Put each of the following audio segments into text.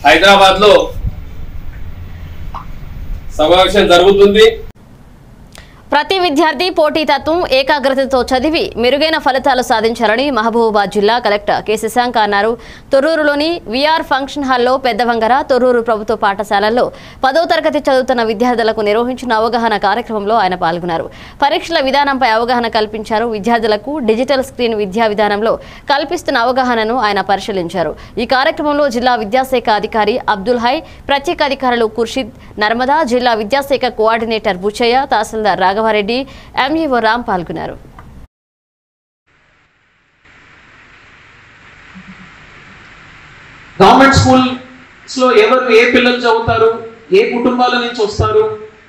హైదరాబాద్ లో సమావేశం జరుగుతుంది ప్రతి విద్యార్థి పోటీతత్వం ఏకాగ్రతతో చదివి మెరుగైన ఫలితాలు సాధించాలని మహబూబాబాద్ జిల్లా కలెక్టర్ కె శశాంక్ అన్నారు తొర్రూరులోని విఆర్ ఫంక్షన్ హాల్లో పెద్దవంగర తొర్రూరు ప్రభుత్వ పాఠశాలల్లో పదో తరగతి చదువుతున్న విద్యార్థులకు నిర్వహించిన అవగాహన కార్యక్రమంలో ఆయన పాల్గొన్నారు పరీక్షల విధానంపై అవగాహన కల్పించారు విద్యార్థులకు డిజిటల్ స్క్రీన్ విద్యా విధానంలో కల్పిస్తున్న అవగాహనను ఆయన పరిశీలించారు ఈ కార్యక్రమంలో జిల్లా విద్యాశాఖ అధికారి అబ్దుల్ హై ప్రత్యేక అధికారులు ఖుర్షిద్ నర్మదా జిల్లా విద్యాశాఖ కోఆర్డినేటర్ బుచ్చయ్య తహసీల్దార్ రాఘవారెడ్డి ఎంఈఓ రామ్ పాల్గొన్నారు గవర్నమెంట్ స్కూల్స్ లో ఎవరు ఏ పిల్లలు చదువుతారు ఏ కుటుంబాల నుంచి వస్తారు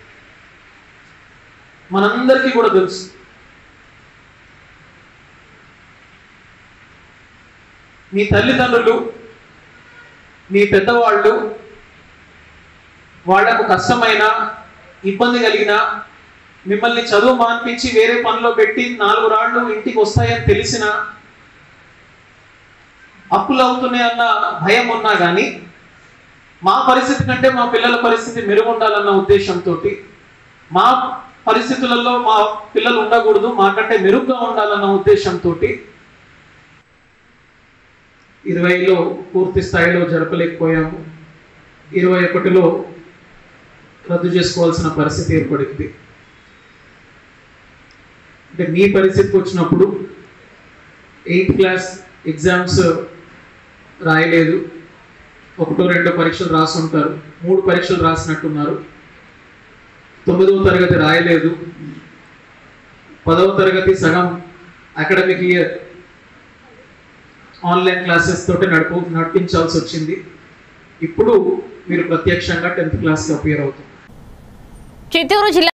మనందరికీ కూడా తెలుసు మీ తల్లిదండ్రులు మీ పెద్దవాళ్ళు వాళ్లకు కష్టమైన ఇబ్బంది కలిగిన మిమ్మల్ని చదువు మాన్పించి వేరే పనిలో పెట్టి నాలుగు రాళ్ళు ఇంటికి వస్తాయని తెలిసిన అప్పులు అవుతున్నాయి అన్న భయం ఉన్నా కానీ మా పరిస్థితి కంటే మా పిల్లల పరిస్థితి మెరుగుండాలన్న ఉద్దేశంతో మా పరిస్థితులలో మా పిల్లలు ఉండకూడదు మాకంటే మెరుగ్గా ఉండాలన్న ఉద్దేశంతో ఇరవైలో పూర్తి స్థాయిలో జరపలేకపోయాము ఇరవై ఒకటిలో రద్దు చేసుకోవాల్సిన పరిస్థితి ఏర్పడింది అంటే మీ పరిస్థితికి వచ్చినప్పుడు ఎయిత్ క్లాస్ ఎగ్జామ్స్ రాయలేదు ఒకటో రెండో పరీక్షలు రాసి ఉంటారు మూడు పరీక్షలు రాసినట్టున్నారు తొమ్మిదవ తరగతి రాయలేదు పదవ తరగతి సగం అకాడమిక్ ఇయర్ ఆన్లైన్ క్లాసెస్ తోటి నడుపు నడిపించాల్సి వచ్చింది ఇప్పుడు మీరు ప్రత్యక్షంగా టెన్త్ క్లాస్కి అపియర్ అవుతుంది చిత్తూరు జిల్లా